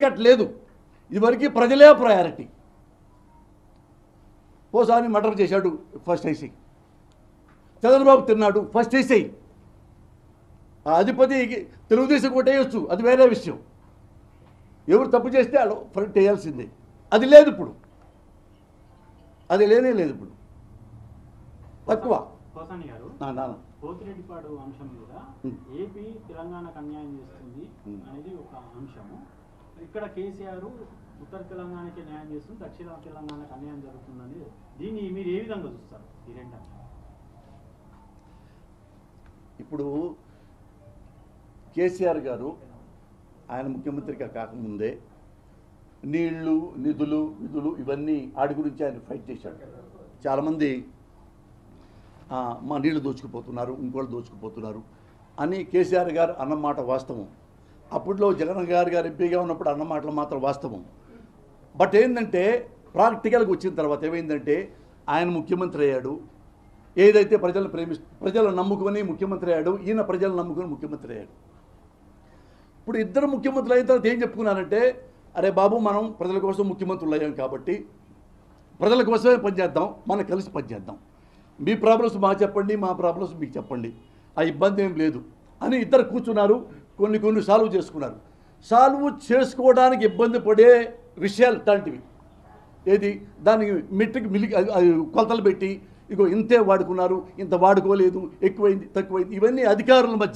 ఇక్కడ లేదు ఇదివరకు ప్రజలే ప్రయారిటీ ఓసారి మర్డర్ చేశాడు ఫస్ట్ ఐసీ చంద్రబాబు తిన్నాడు ఫస్ట్ వేసేయి ఆ అధిపతి తెలుగుదేశం కూడా వేయచ్చు అది వేరే విషయం ఎవరు తప్పు చేస్తే వాళ్ళు ఫ్రంట్ వేయాల్సిందే అది లేదు ఇప్పుడు అది లేనే లేదు ఇప్పుడు తక్కువ కోసాని గారు నా నాన్న పోతిరెడ్డిపాడు అంశం మీద ఉం. ఏపీ తెలంగాణకు అన్యాయం చేస్తుంది ఉం. అనేది ఒక అంశము ఇక్కడ కేసీఆర్ ఉత్తర తెలంగాణకి న్యాయం చేస్తుంది దక్షిణ తెలంగాణకు అన్యాయం జరుగుతుందని దీన్ని మీరు ఏ విధంగా చూస్తారు ఈ రెండు అంశాలు ఇప్పుడు కేసీఆర్ గారు ఆయన ముఖ్యమంత్రిగా కాకముందే నీళ్లు నిధులు విధులు ఇవన్నీ ఆడి గురించి ఆయన ఫైట్ చేశాడు చాలామంది ఆ, మా నీళ్లు దోచుకుపోతున్నారు ఇంకోళ్ళు దోచుకుపోతున్నారు అని కేసీఆర్ గారు అన్నమాట వాస్తవం అప్పట్లో జగన్ గారు గారు ఎంపీగా ఉన్నప్పుడు అన్న మాటలు మాత్రం వాస్తవం బట్ ఏంటంటే ప్రాక్టికల్గా వచ్చిన తర్వాత ఏమైందంటే ఆయన ముఖ్యమంత్రి అయ్యాడు ఏదైతే ప్రజలను ప్రేమి ప్రజలను నమ్ముకొని ముఖ్యమంత్రి అయ్యాడు ఈయన ప్రజలను నమ్ముకొని ముఖ్యమంత్రి అయ్యాడు ఇప్పుడు ఇద్దరు ముఖ్యమంత్రులు అయిన తర్వాత ఏం చెప్పుకున్నారంటే అరే బాబు మనం ప్రజల కోసం ముఖ్యమంత్రులు అయ్యాం కాబట్టి ప్రజల కోసమే పనిచేద్దాం మనం కలిసి పనిచేద్దాం మీ ప్రాబ్లమ్స్ మాకు చెప్పండి మా ప్రాబ్లమ్స్ మీకు చెప్పండి ఆ ఇబ్బంది ఏం లేదు అని ఇద్దరు కూర్చున్నారు కొన్ని కొన్ని సాల్వ్ చేసుకున్నారు సాల్వ్ చేసుకోవడానికి ఇబ్బంది పడే విషయాలు ఇట్లాంటివి ఏది దానికి మెట్రిక్ మిలి అది- అది కొలతలు పెట్టి ఇగో ఇంతే వాడుకున్నారు ఇంత వాడుకోలేదు ఎక్కువైంది తక్కువైంది ఇవన్నీ అధికారుల మధ్య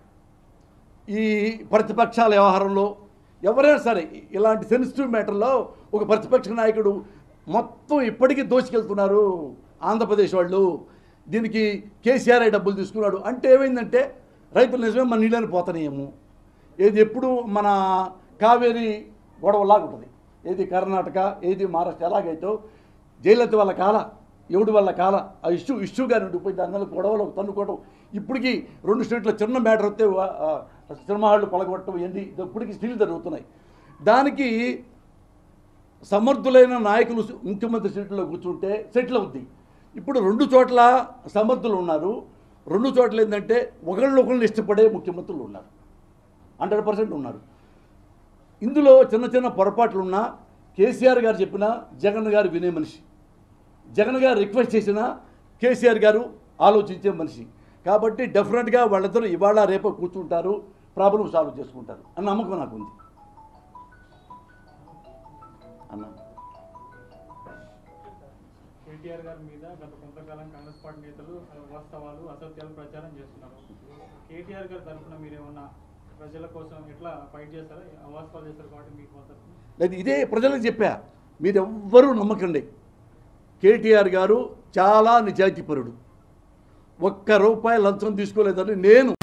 ఈ ప్రతిపక్షాల వ్యవహారంలో ఎవరైనా సరే ఇలాంటి సెన్సిటివ్ మ్యాటర్లో ఒక ప్రతిపక్ష నాయకుడు మొత్తం ఇప్పటికీ దోచుకెళ్తున్నారు ఆంధ్రప్రదేశ్ వాళ్ళు దీనికి కేసీఆర్ డబ్బులు తీసుకున్నాడు అంటే ఏమైందంటే రైతులు నిజమే మన నీళ్ళని పోతానేమో ఏది ఎప్పుడు మన కావేరి గొడవలాగా ఉంటుంది ఏది కర్ణాటక ఏది మహారాష్ట్ర ఎలాగైతే జయలలిత వాళ్ళ కాల ఎవడి వల్ల కాల ఆ ఇష్యూ ఇష్యూగా ఉండిపోయి దాని వల్ల గొడవలు తన్నుకోవడం ఇప్పటికీ రెండు స్టేట్లో చిన్న మ్యాటర్ వస్తే వా- ఆ, సినిమా హాళ్ళు పలగొట్టడం ఇవన్నీ ఇప్పటికీ స్టిల్ జరుగుతున్నాయి దానికి సమర్థులైన నాయకులు ముఖ్యమంత్రి సీట్లో కూర్చుంటే సెటిల్ అవుద్ది ఇప్పుడు రెండు చోట్ల సమర్థులు ఉన్నారు రెండు చోట్ల ఏంటంటే ఒకళ్ళు ఒకళ్ళు ఇష్టపడే ముఖ్యమంత్రులు ఉన్నారు హండ్రెడ్ పర్సెంట్ ఉన్నారు ఇందులో చిన్న చిన్న పొరపాట్లు ఉన్నా కేసీఆర్ గారు చెప్పినా జగన్ గారు వినే మనిషి జగన్ గారు రిక్వెస్ట్ చేసినా కేసీఆర్ గారు ఆలోచించే మనిషి కాబట్టి డెఫినెట్గా వాళ్ళిద్దరూ ఇవాళ రేపు కూర్చుంటారు ప్రాబ్లం సాల్వ్ చేసుకుంటారు అన్న నమ్మకం నాకు ఉంది అన్న కేటీఆర్ గారి మీద గత కొంతకాలం కాంగ్రెస్ పార్టీ నేతలు వాస్తవాలు అసత్యాలు ప్రచారం చేస్తున్నారు కేటీఆర్ గారి తరఫున మీరు ఏమన్నా ప్రజల కోసం ఎట్లా ఫైట్ చేస్తారా అవాస్తవాలు చేస్తారు కాబట్టి మీకు మా తరఫున లేదు ఇదే ప్రజలకు చెప్పా మీరు ఎవ్వరూ నమ్మకండి కేటీఆర్ గారు చాలా నిజాయితీపరుడు ఒక్క రూపాయి లంచం తీసుకోలేదని నేను